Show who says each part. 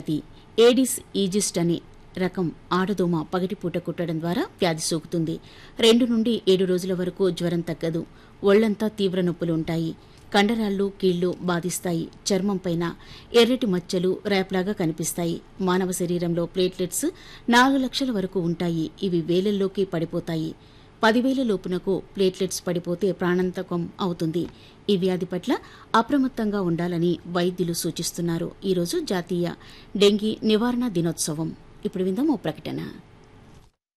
Speaker 1: వ్యాధి ఏడిస్ ఈజిస్ట్ అనే రకం ఆడదోమ పగటిపూట కుట్టడం ద్వారా వ్యాధి సోకుతుంది రెండు నుండి ఏడు రోజుల వరకు జ్వరం తగ్గదు ఒళ్లంతా తీవ్ర నొప్పులు ఉంటాయి కండరాళ్ళు కీళ్లు బాధిస్తాయి చర్మంపైన ఎర్రటి మచ్చలు ర్యాప్లాగా కనిపిస్తాయి మానవ శరీరంలో ప్లేట్లెట్స్ నాలుగు లక్షల వరకు ఉంటాయి ఇవి వేలల్లోకి పడిపోతాయి పదివేల లోపునకు ప్లేట్లెట్స్ పడిపోతే ప్రాణాంతకం అవుతుంది ఈ వ్యాధి పట్ల అప్రమత్తంగా ఉండాలని వైద్యులు సూచిస్తున్నారు ఈరోజు జాతీయ డెంగీ నివారణ దినోత్సవం ఇప్పుడు విందాం ఓ ప్రకటన